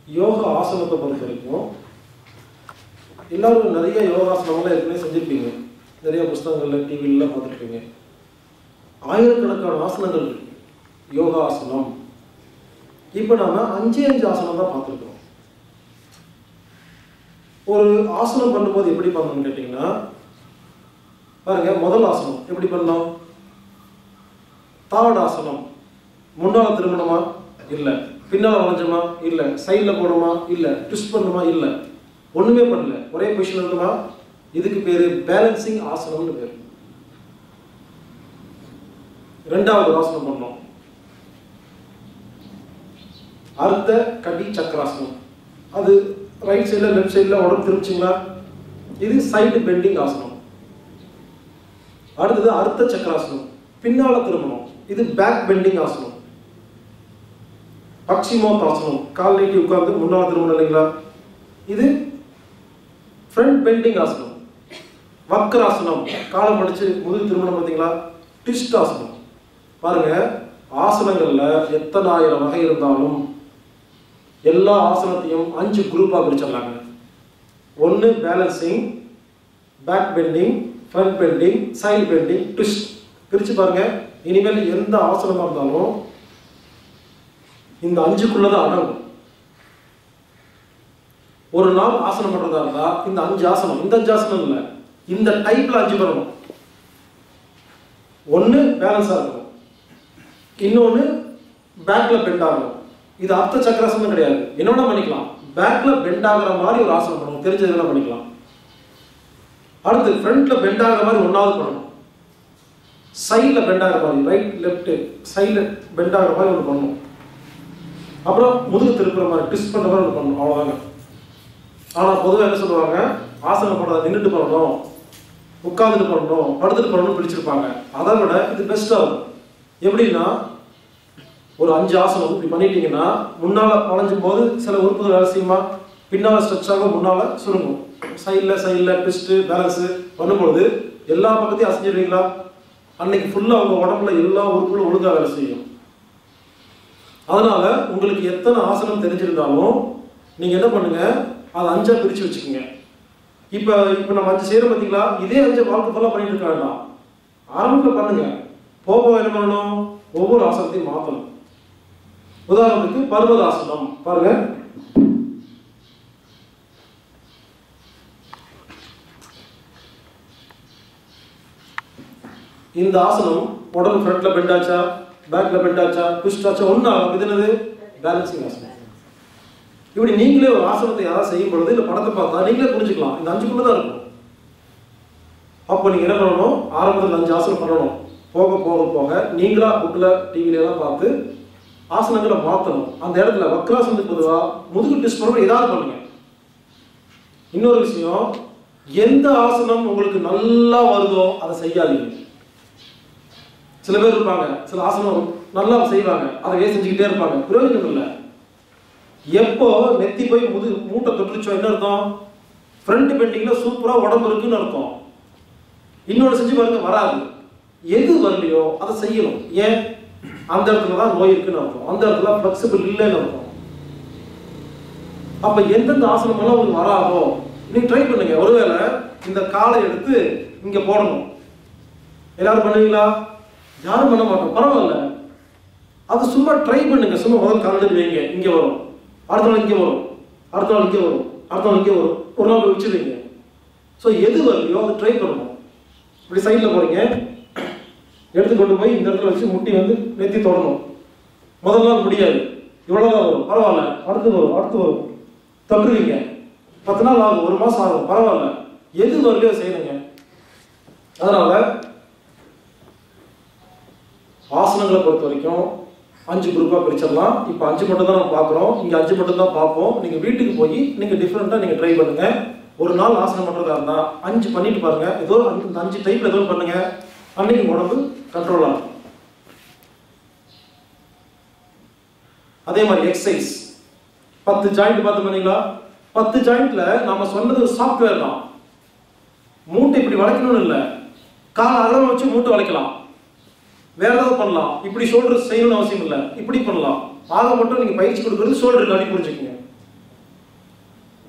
யோகா ஆசனத்தை பொறுத்த வரைக்கும் எல்லாரும் நிறைய யோகாசனங்கள்லாம் ஏற்கனவே செஞ்சிருப்பீங்க நிறைய புஸ்தகங்கள்ல டிவிலாம் பார்த்துருப்பீங்க ஆயிரக்கணக்கான ஆசனங்கள் இருக்கு யோகாசனம் இப்போ நாம அஞ்சே அஞ்சு ஆசனம் தான் பார்த்துருக்கோம் ஒரு ஆசனம் பண்ணும்போது எப்படி பண்ணணும்னு கேட்டிங்கன்னா பாருங்க முதல் ஆசனம் எப்படி பண்ணோம் தாவடாசனம் முன்னால திரும்பணுமா இல்ல பின்னால வளைஞ்சோமா இல்ல சைடுல போகணுமா இல்ல ட்விஸ்ட் பண்ணணுமா இல்ல ஒண்ணுமே பண்ணல ஒரே பொசிஷன் இருக்குமா இதுக்கு பேரு பேலன்சிங் ஆசனம்னு பேரு ரெண்டாவது ஒரு ஆசனம் பண்ணோம் அர்த்த கடி சக்கராசனம் அது ரைட் சைடில் லெஃப்ட் சைடில் உடம்பு திரும்பிச்சிங்களா இது சைடு பெண்டிங் ஆசனம் அடுத்தது அர்த்த சக்கராசனம் பின்னால திரும்பணும் இது பேக் பெண்டிங் ஆசனம் பக்ஷிமோத் ஆசனம் கால் நீட்டி உட்கார்ந்து முன்னால திரும்பணும் இல்லைங்களா இது ஃப்ரண்ட் பெண்டிங் ஆசனம் வக்ராசனம் காலை மடிச்சு முதுகு திரும்பணும் பார்த்தீங்களா ட்விஸ்ட் ஆசனம் பாருங்க ஆசனங்கள்ல எத்தனாயிரம் வகை இருந்தாலும் எல்லா ஆசனத்தையும் அஞ்சு குரூப்பா பிரிச்சிடலாங்க ஒன்று balancing back bending front bending side bending twist பிரிச்சு பாருங்க இனிமேல் எந்த ஆசனமா இருந்தாலும் இந்த அஞ்சுக்குள்ளதான் அடங்கும் ஒரு நாள் ஆசனம் பண்றதா இருந்தா இந்த அஞ்சு ஆசனம் இந்த அஞ்சு ஆசனம் இல்லை இந்த டைப்ல அஞ்சு பண்ணணும் ஒன்று பேலன்ஸா இருக்கணும் இன்னொன்று பேக்ல பெண்ட் ஆகணும் இது அர்த்த சக்கராசனம் கிடையாது என்னோட பண்ணிக்கலாம் பேக்ல பெண்ட் ஆகுற மாதிரி ஒரு ஆசனம் பண்ணணும் தெரிஞ்சதெல்லாம் பண்ணிக்கலாம் அடுத்து ஃப்ரண்ட்ல பெண்ட் ஆகுற மாதிரி ஒன்றாவது பண்ணணும் சைடில் பெண்ட் ஆகிற மாதிரி ரைட் லெஃப்ட் சைடில் பெண்ட் ஆகிற மாதிரி ஒன்று பண்ணணும் அப்புறம் முதுகு திருப்புற மாதிரி ட்விஸ்ட் பண்ணுற மாதிரி ஒன்று பண்ணணும் அவ்வளோதாங்க ஆனால் பொதுவாக என்ன சொல்லுவாங்க ஆசனம் பண்ணுறதை நின்றுட்டு பண்ணணும் உட்காந்துட்டு பண்ணணும் படுத்துட்டு பண்ணணும்னு பிடிச்சிருப்பாங்க அதை விட இது பெஸ்ட்டாக இருக்கும் எப்படின்னா ஒரு அஞ்சு ஆசனம் இப்படி பண்ணிட்டீங்கன்னா முன்னால வளைஞ்சும் போது சில உறுப்புகள் வேலை செய்யுமா பின்னால ஸ்ட்ரெச் ஆகும் முன்னால சுருங்கும் சைடில் சைடில் ட்விஸ்ட்டு பேலன்ஸு பண்ணும்பொழுது எல்லா பக்கத்தையும் அசைஞ்சிடுவீங்களா அன்னைக்கு ஃபுல்லாக உங்கள் உடம்புல எல்லா உறுப்புகளும் ஒழுங்காக வேலை செய்யும் அதனால உங்களுக்கு எத்தனை ஆசனம் தெரிஞ்சிருந்தாலும் நீங்க என்ன பண்ணுங்க அதை அஞ்சா பிரிச்சு வச்சுக்கோங்க இப்போ இப்போ நம்ம அஞ்சு செய்யறோம் பார்த்தீங்களா இதே அஞ்சு வாழ்க்கை ஃபுல்லாக பண்ணிட்டு இருக்க வேண்டாம் ஆரம்பத்தில் பண்ணுங்க போக போக என்ன பண்ணணும் ஒவ்வொரு ஆசனத்தையும் மாற்றணும் உதாரணத்துக்கு பர்வதாசனம் பாருங்க இந்த ஆசனம் உடம்பு ஃப்ரண்ட்ல பெண்ட் ஆச்சா பேக்ல பெண்ட் ஆச்சா ட்விஸ்ட் ஆச்சா ஒண்ணு ஆகும் இது என்னது பேலன்சிங் ஆசனம் இப்படி நீங்களே ஒரு ஆசனத்தை யாராவது செய்யும் பொழுது இந்த படத்தை பார்த்தா நீங்களே புரிஞ்சுக்கலாம் இந்த அஞ்சுக்குள்ள தான் இருக்கும் அப்போ நீங்க என்ன பண்ணணும் ஆரம்பத்தில் அஞ்சு ஆசனம் பண்ணணும் போக போக போக நீங்களா புக்கில் டிவில எல்லாம் பார்த்து ஆசனங்களை மாற்றணும் அந்த இடத்துல வக்ராசனத்துக்கு பொதுவாக முதுகு ட்விஸ்ட் பண்ணணும் ஏதாவது பண்ணுங்க இன்னொரு விஷயம் எந்த ஆசனம் உங்களுக்கு நல்லா வருதோ அதை செய்யாதீங்க சில பேர் இருப்பாங்க சில ஆசனம் நல்லா செய்வாங்க அதையே செஞ்சுக்கிட்டே இருப்பாங்க பிரயோஜனம் இல்லை எப்போ நெத்தி போய் முது மூட்டை தொட்டுருச்சோ என்ன அர்த்தம் ஃப்ரண்ட் பெண்டிங்ல சூப்பரா உடம்பு இருக்குன்னு அர்த்தம் இன்னொன்று செஞ்சு பாருங்க வராது எது வரலையோ அதை செய்யணும் ஏன் அந்த இடத்துல தான் நோய் இருக்குன்னு அர்த்தம் அந்த இடத்துல ஃபிளெக்சிபிள் இல்லைன்னு அர்த்தம் அப்ப எந்தெந்த ஆசனம் எல்லாம் உங்களுக்கு வராதோ நீங்க ட்ரை பண்ணுங்க ஒருவேளை இந்த காலை எடுத்து இங்க போடணும் எல்லாரும் பண்ணுவீங்களா யாரும் பண்ண மாட்டோம் பரவாயில்ல அது சும்மா ட்ரை பண்ணுங்க சும்மா முதல் கால் எடுத்து வைங்க இங்க வரும் அடுத்த நாள் இங்க வரும் அடுத்த நாள் இங்க வரும் அடுத்த நாள் இங்க வரும் ஒரு நாள் போய் வச்சிருவீங்க ஸோ எது வரலையோ அதை ட்ரை பண்ணணும் இப்படி சைடில் போறீங்க எடுத்து கொண்டு போய் இந்த இடத்துல வச்சு முட்டி வந்து நெத்தி தொடணும் முதல் நாள் முடியாது இவ்வளவுதான் வரும் பரவாயில்ல அடுத்து வரும் அடுத்து வரும் தட்டுவீங்க பத்து நாள் ஆகும் ஒரு மாசம் ஆகும் பரவாயில்ல எது வரலையோ செய்யணுங்க அதனால ஆசனங்களை பொறுத்த வரைக்கும் அஞ்சு குரூப்பாக பிரிச்சிடலாம் இப்போ அஞ்சு மட்டும் தான் நம்ம பார்க்குறோம் இங்கே அஞ்சு மட்டும் தான் பார்ப்போம் நீங்கள் வீட்டுக்கு போய் நீங்கள் டிஃப்ரெண்ட்டாக நீங்கள் ட்ரை பண்ணுங்க ஒரு நாள் ஆசனம் பண்ணுறதா இருந்தால் அஞ்சு பண்ணிட்டு பாருங்க ஏதோ அஞ்சு- இந்த அஞ்சு டைப்ல ஏதோ ஒண்ணு பண்ணுங்க அன்னைக்கு உடம்பு கண்ட்ரோல் ஆகும் அதே மாதிரி எக்ஸசைஸ் பத்து ஜாயிண்ட் பார்த்து பண்ணீங்களா பத்து ஜாயிண்ட்ல நாம சொன்னது ஒரு சாஃப்ட்வேர் தான் மூட்டை இப்படி வளைக்கணும்னு இல்லை கால் அகலம் வச்சு மூட்டை வளைக்கலாம் வேற ஏதாவது பண்ணலாம் இப்படி ஷோல்டர் செய்யணும்னு அவசியம் இல்லை இப்படி பண்ணலாம் ஆக மட்டும் நீங்க பயிற்சி கொடுக்கறது ஷோல்டருக்கு அடி புரிஞ்சுக்கங்க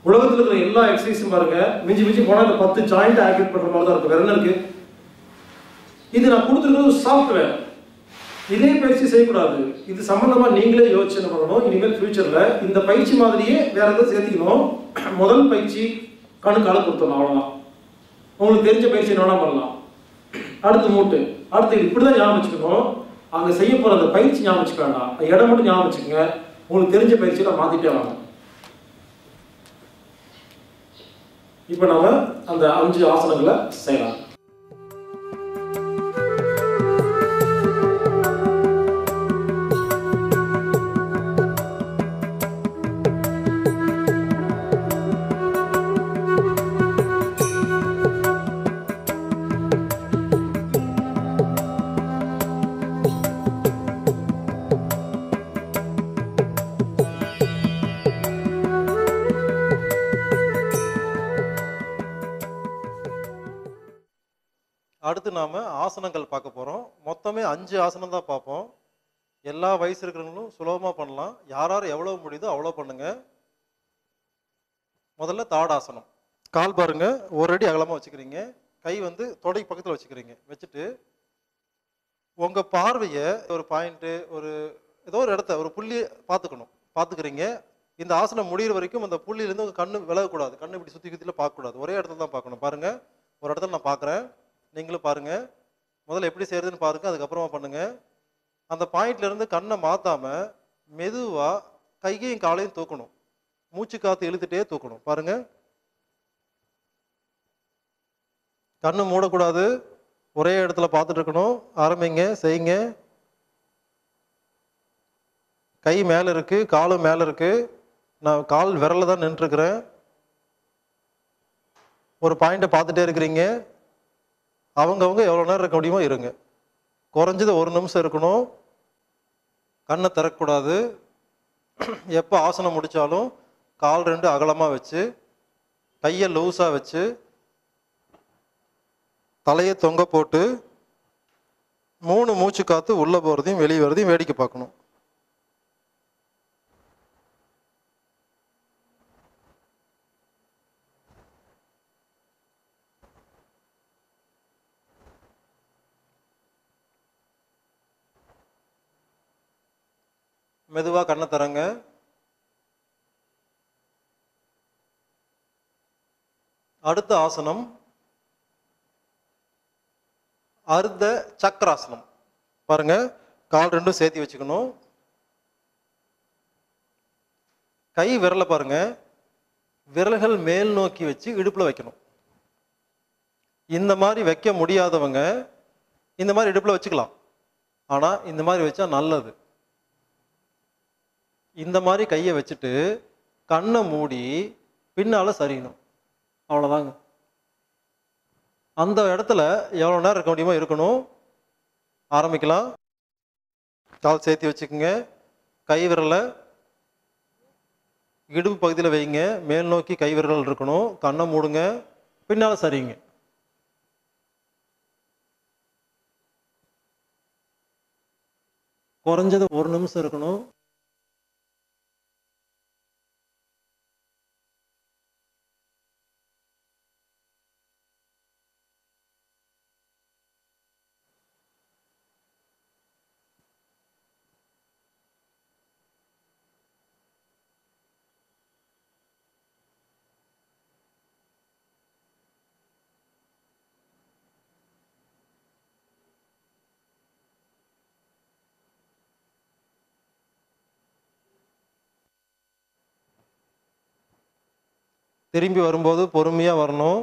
உலகத்துல இருக்கிற எல்லா எக்ஸசைஸும் பாருங்க மிஞ்சி மிஞ்சி போனா இந்த பத்து ஜாயிண்ட் ஆக்டிவேட் பண்ற மாதிரி தான் இருக்கு வேற என்ன இருக்கு இது நான் கொடுத்துருக்கிறது சாஃப்ட்வேர் இதே பயிற்சி செய்யக்கூடாது இது சம்பந்தமா நீங்களே யோசிச்சு என்ன பண்ணணும் இனிமேல் ஃபியூச்சர்ல இந்த பயிற்சி மாதிரியே வேற எதாவது சேர்த்துக்கணும் முதல் பயிற்சி கணுக்கால கொடுத்துடணும் அவ்வளவுதான் உங்களுக்கு தெரிஞ்ச பயிற்சி என்ன வேணா பண்ணலாம் அடுத்து மூட்டு அடுத்து இப்படிதான் ஞாபகம் வச்சுக்கணும் அங்க செய்ய போற அந்த பயிற்சி ஞாபகம் வச்சுக்க வேண்டாம் அந்த இடம் மட்டும் ஞாபகம் வச்சுக்கோங்க உங்களுக்கு தெரிஞ்ச பயிற்சியில மாத்திட்டே வாங்க இப்போ நாம அந்த அஞ்சு ஆசனங்களை செய்யலாம் அடுத்து நாம ஆசனங்கள் பார்க்க போறோம் மொத்தமே அஞ்சு ஆசனம் தான் பார்ப்போம் எல்லா வயசு இருக்கிறவங்களும் சுலபமா பண்ணலாம் யார் யார் எவ்வளவு முடியுதோ அவ்வளோ பண்ணுங்க முதல்ல தாடாசனம் கால் பாருங்க ஒரு அடி அகலமா வச்சுக்கிறீங்க கை வந்து தொடை பக்கத்துல வச்சுக்கிறீங்க வச்சுட்டு உங்க பார்வையை ஒரு பாயிண்ட் ஒரு ஏதோ ஒரு இடத்த ஒரு புள்ளியை பார்த்துக்கணும் பார்த்துக்கிறீங்க இந்த ஆசனம் முடியிற வரைக்கும் அந்த புள்ளியிலேருந்து உங்க கண்ணு விலகக்கூடாது கண்ணு இப்படி சுற்றி சுற்றில பார்க்கக்கூடாது ஒரே இடத்துல தான் பார்க்கணும் பாருங்க ஒரு இடத்துல நான் பார்க்குறேன் நீங்களும் பாருங்க முதல்ல எப்படி செய்யறதுன்னு பாருங்க அதுக்கப்புறமா பண்ணுங்க அந்த பாயிண்ட்ல இருந்து கண்ணை மாத்தாம மெதுவா கையையும் காலையும் தூக்கணும் மூச்சு காத்து இழுத்துட்டே தூக்கணும் பாருங்க கண்ணு மூடக்கூடாது ஒரே இடத்துல பார்த்துட்டு இருக்கணும் ஆரம்பிங்க செய்யுங்க கை மேல இருக்கு காலும் மேல இருக்கு நான் கால் விரல்ல தான் நின்றுருக்கிறேன் ஒரு பாயிண்ட்டை பார்த்துட்டே இருக்கிறீங்க அவங்கவங்க எவ்வளோ நேரம் இருக்க முடியுமோ இருங்க குறைஞ்சது ஒரு நிமிஷம் இருக்கணும் கண்ணை திறக்கக்கூடாது எப்போ ஆசனம் முடித்தாலும் கால் ரெண்டு அகலமாக வச்சு கையை லூஸாக வச்சு தலையை தொங்க போட்டு மூணு மூச்சு காத்து உள்ளே போகிறதையும் வெளியே வர்றதையும் வேடிக்கை பார்க்கணும் மெதுவாக கண்ணை தரங்க அடுத்த ஆசனம் அர்த்த சக்கராசனம் பாருங்க கால் ரெண்டும் சேர்த்து வச்சுக்கணும் கை விரலை பாருங்க விரல்கள் மேல் நோக்கி வச்சு இடுப்புல வைக்கணும் இந்த மாதிரி வைக்க முடியாதவங்க இந்த மாதிரி இடுப்புல வச்சுக்கலாம் ஆனா இந்த மாதிரி வச்சா நல்லது இந்த மாதிரி கையை வச்சுட்டு கண்ணை மூடி பின்னால சரியணும் அவ்வளோதாங்க அந்த இடத்துல எவ்வளோ நேரம் இருக்க முடியுமோ இருக்கணும் ஆரம்பிக்கலாம் கால் சேர்த்து வச்சுக்கோங்க கை விரலை இடுப்பு பகுதியில் வைங்க மேல் நோக்கி கை விரல் இருக்கணும் கண்ணை மூடுங்க பின்னால் சரிங்க குறைஞ்சது ஒரு நிமிஷம் இருக்கணும் திரும்பி வரும்போது பொறுமையாக வரணும்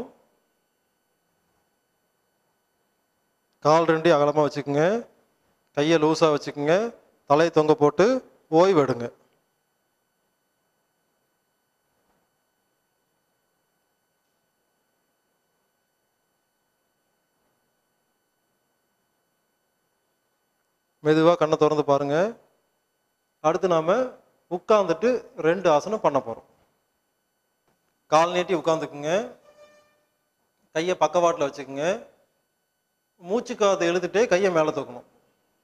கால் ரெண்டு அகலமாக வச்சுக்கோங்க கையை லூஸாக வச்சுக்கோங்க தலையை தொங்க போட்டு ஓய்வு எடுங்க மெதுவாக கண்ணை திறந்து பாருங்க அடுத்து நாம உட்கார்ந்துட்டு ரெண்டு ஆசனம் பண்ண போகிறோம் கால் நீட்டி உட்காந்துக்குங்க கையை பக்கவாட்டில் வச்சுக்கோங்க மூச்சு காத்து இழுத்துட்டே கையை மேலே தூக்கணும்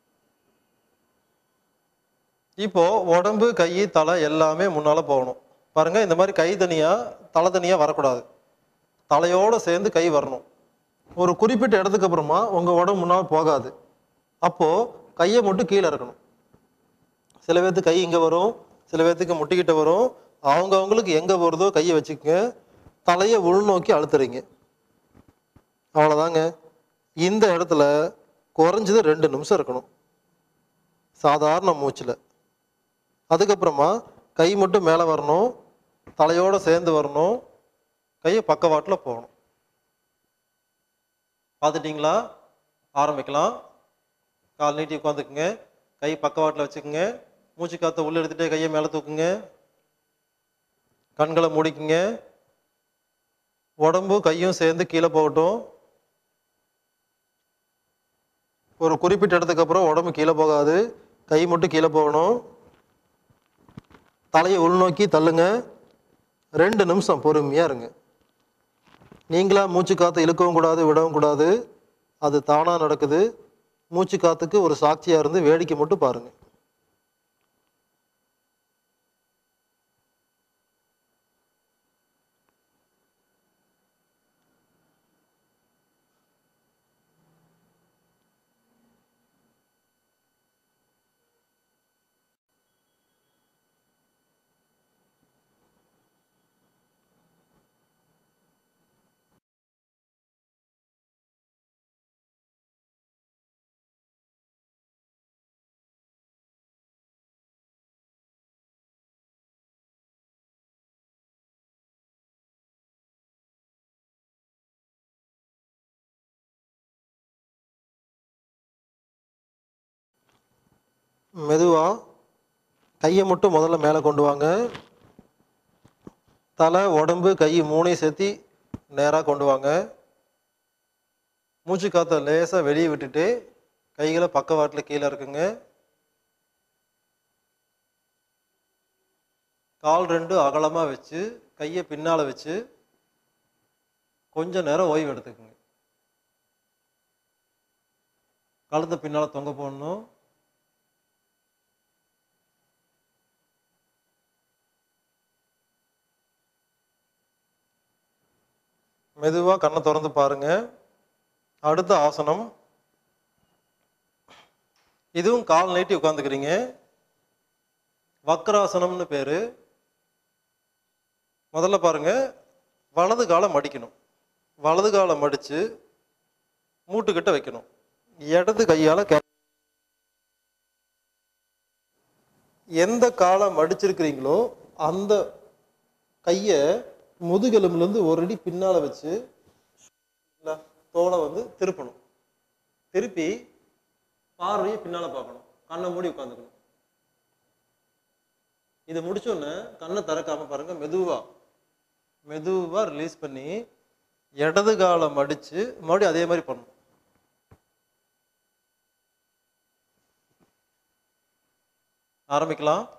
இப்போ உடம்பு கை தலை எல்லாமே முன்னால போகணும் பாருங்க இந்த மாதிரி கை தனியா தலை தனியா வரக்கூடாது தலையோட சேர்ந்து கை வரணும் ஒரு குறிப்பிட்ட இடத்துக்கு அப்புறமா உங்க உடம்பு முன்னால் போகாது அப்போ கையை மட்டும் கீழே இருக்கணும் சில பேர்த்துக்கு கை இங்க வரும் சில பேர்த்துக்கு முட்டிக்கிட்ட வரும் அவங்க அவங்களுக்கு எங்க வருதோ கையை வச்சுக்கங்க தலையை உள்நோக்கி அழுத்துறீங்க அவ்வளோதாங்க இந்த இடத்துல குறைஞ்சது ரெண்டு நிமிஷம் இருக்கணும் சாதாரண மூச்சில் அதுக்கப்புறமா கை மட்டும் மேலே வரணும் தலையோட சேர்ந்து வரணும் கையை பக்கவாட்டில் போகணும் பார்த்துட்டிங்களா ஆரம்பிக்கலாம் கால் நீட்டி உட்காந்துக்குங்க கை பக்கவாட்டில் வச்சுக்கோங்க மூச்சு காற்றை உள்ளே எடுத்துகிட்டே கையை மேலே தூக்குங்க கண்களை மூடிக்குங்க உடம்பு கையும் சேர்ந்து கீழே போகட்டும் ஒரு குறிப்பிட்ட இடத்துக்கு அப்புறம் உடம்பு கீழே போகாது கை மட்டும் கீழே போகணும் தலையை உள்நோக்கி தள்ளுங்க ரெண்டு நிமிஷம் பொறுமையாக இருங்க நீங்களா மூச்சு காற்றை இழுக்கவும் கூடாது விடவும் கூடாது அது தானாக நடக்குது மூச்சு காத்துக்கு ஒரு சாட்சியாக இருந்து வேடிக்கை மட்டும் பாருங்க மெதுவாக கையை மட்டும் முதல்ல மேலே கொண்டு வாங்க தலை உடம்பு கை மூணையும் சேர்த்து நேராக கொண்டு வாங்க மூச்சு காற்றை லேசாக வெளியே விட்டுட்டு கைகளை பக்கவாட்டில் கீழே இருக்குங்க கால் ரெண்டு அகலமாக வச்சு கையை பின்னால் வச்சு கொஞ்ச நேரம் ஓய்வு எடுத்துக்குங்க கழுத்தை பின்னால் தொங்க போடணும் மெதுவாக கண்ணை திறந்து பாருங்க அடுத்த ஆசனம் இதுவும் கால் நீட்டி உட்காந்துக்கிறீங்க வக்ராசனம்னு பேரு முதல்ல பாருங்க வலது காலை மடிக்கணும் வலது காலை மடிச்சு மூட்டுக்கிட்ட வைக்கணும் இடது கையால கே எந்த காலை மடிச்சிருக்கிறீங்களோ அந்த கையை முதுகெலும்புலேருந்து ஒரு அடி பின்னால வச்சு இல்ல, தோலை வந்து திருப்பணும் திருப்பி பார்வையை பின்னால பார்க்கணும் கண்ணை மூடி உட்காந்துக்கணும் இது முடிச்சோடனே கண்ணை திறக்காம பாருங்க மெதுவா மெதுவா ரிலீஸ் பண்ணி இடது காலை மடிச்சு மறுபடியும் அதே மாதிரி பண்ணணும் ஆரம்பிக்கலாம்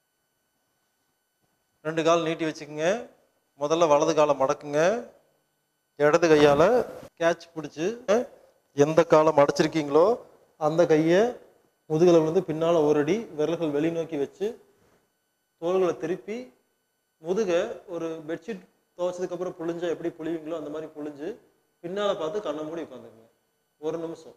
ரெண்டு கால் நீட்டி வச்சுக்கோங்க முதல்ல வலது காலை மடக்குங்க இடது கையால் கேட்ச் பிடிச்சி எந்த காலை மடச்சிருக்கீங்களோ அந்த கையை முதுகில் விழுந்து பின்னால் ஒரு அடி விரல்கள் வெளிநோக்கி வச்சு தோள்களை திருப்பி முதுகை ஒரு பெட்ஷீட் துவைச்சதுக்கப்புறம் புழிஞ்சா எப்படி புழிவீங்களோ அந்த மாதிரி புழிஞ்சு பின்னால் பார்த்து கண்ணை மூடி உட்காந்துக்குங்க ஒரு நிமிஷம்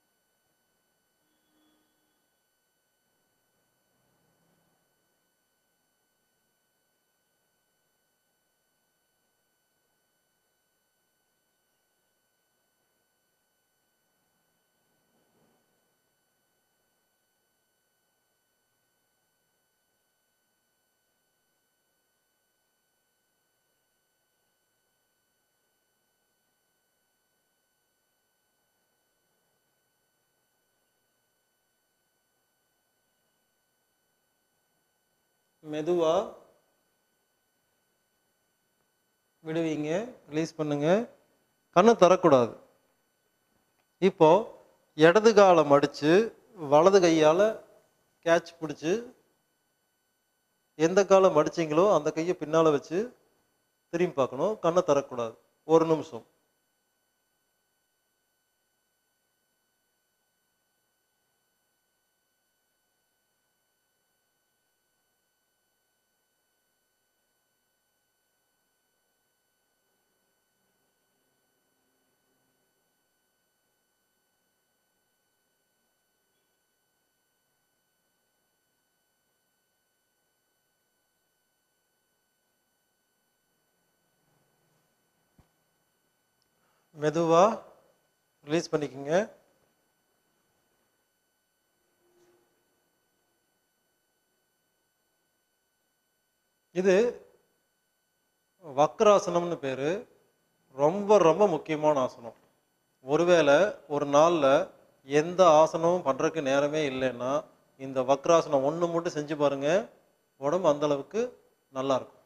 மெதுவா விடுவீங்க ரிலீஸ் பண்ணுங்க கண்ணை தரக்கூடாது இப்போ இடது காலை மடிச்சு வலது கையால கேட்ச் பிடிச்சு எந்த காலை மடிச்சீங்களோ அந்த கையை பின்னால வச்சு திரும்பி பார்க்கணும் கண்ணை தரக்கூடாது ஒரு நிமிஷம் மெதுவாக ரிலீஸ் பண்ணிக்கோங்க இது வக்ராசனம்னு பேர் ரொம்ப ரொம்ப முக்கியமான ஆசனம் ஒருவேளை ஒரு நாளில் எந்த ஆசனமும் பண்ணுறதுக்கு நேரமே இல்லைன்னா இந்த வக்ராசனம் ஒன்று மட்டும் செஞ்சு பாருங்கள் உடம்பு அந்த அளவுக்கு நல்லா இருக்கும்